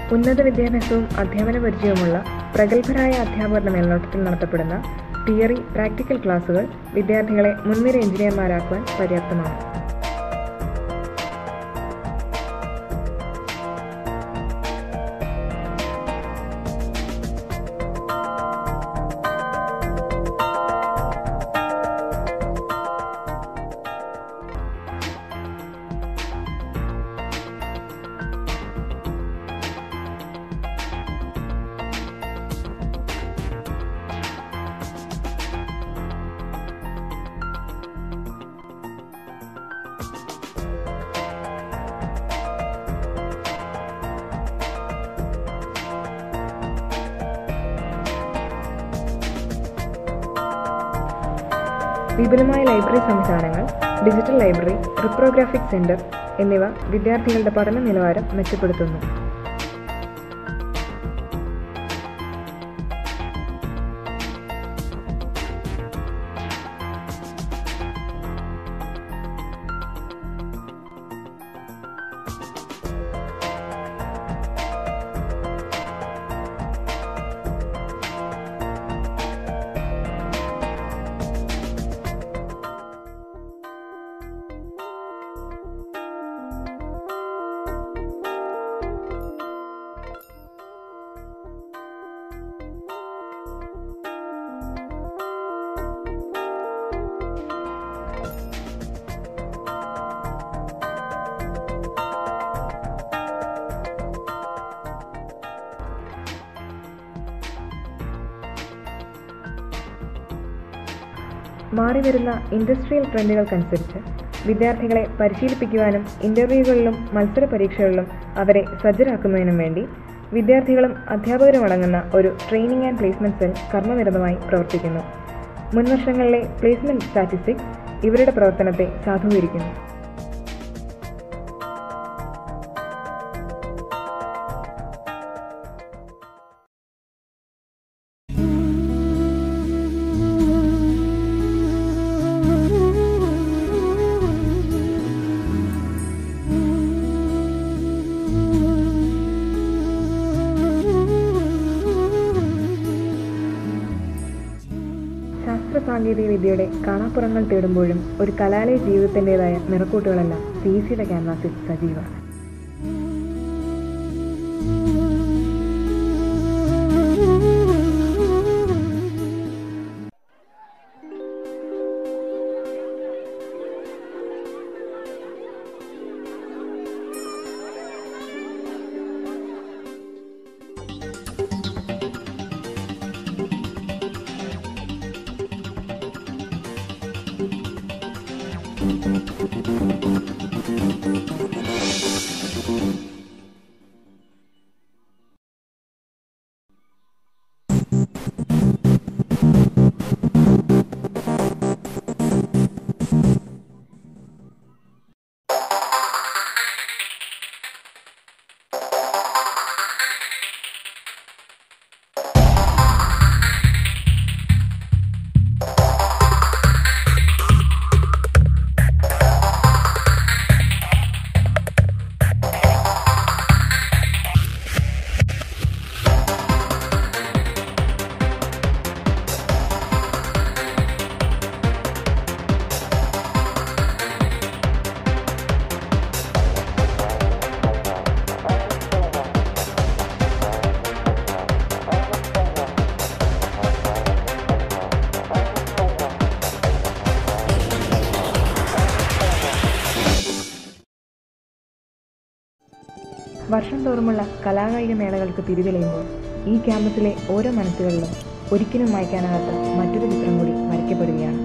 ഉന്നത വിദ്യാഭ്യാസവും അധ്യാപന പരിചയവുമുള്ള പ്രഗത്ഭരായ അധ്യാപകരുടെ മേൽനോട്ടത്തിൽ നടത്തപ്പെടുന്ന തിയറി പ്രാക്ടിക്കൽ ക്ലാസുകൾ വിദ്യാർത്ഥികളെ മുൻനിര എഞ്ചിനീയർമാരാക്കുവാൻ പര്യാപ്തമാണ് വിപുലമായ ലൈബ്രറി സംവിധാനങ്ങൾ ഡിജിറ്റൽ ലൈബ്രറി റിപ്രോഗ്രാഫിക് സെന്റർ എന്നിവ വിദ്യാർത്ഥികളുടെ പഠന നിലവാരം മെച്ചപ്പെടുത്തുന്നു മാറിവരുന്ന ഇൻഡസ്ട്രിയൽ ട്രെൻഡുകൾക്കനുസരിച്ച് വിദ്യാർത്ഥികളെ പരിശീലിപ്പിക്കുവാനും ഇന്റർവ്യൂകളിലും മത്സര പരീക്ഷകളിലും അവരെ സജ്ജരാക്കുന്നതിനും വേണ്ടി വിദ്യാർത്ഥികളും അധ്യാപകരും അടങ്ങുന്ന ഒരു ട്രെയിനിങ് ആൻഡ് പ്ലേസ്മെന്റ് സെൽ കർമ്മനിരതമായി പ്രവർത്തിക്കുന്നു മുൻവർഷങ്ങളിലെ പ്ലേസ്മെന്റ് സ്റ്റാറ്റിസ്റ്റിക്സ് ഇവരുടെ പ്രവർത്തനത്തെ സാധൂകരിക്കുന്നു ശാസ്ത്ര സാങ്കേതിക വിദ്യയുടെ കാണാപ്പുറങ്ങൾ തേടുമ്പോഴും ഒരു കലാലയ ജീവിതത്തിൻ്റെതായ നിറക്കൂട്ടുകളെല്ലാം സി സിയുടെ ക്യാൻവാസിൽ സജീവമാണ് വർഷം തോറുമുള്ള കലാകായിക മേളകൾക്ക് തിരിതെളിയുമ്പോൾ ഈ ക്യാമ്പസിലെ ഓരോ മനസ്സുകളിലും ഒരിക്കലും വായിക്കാനാകാത്ത മറ്റൊരു ചിത്രം കൂടി വരയ്ക്കപ്പെടുകയാണ്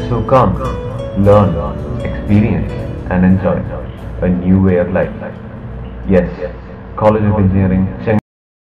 So come, learn, experience, and enjoy a new way of life. Yes, College of Engineering, Chennai.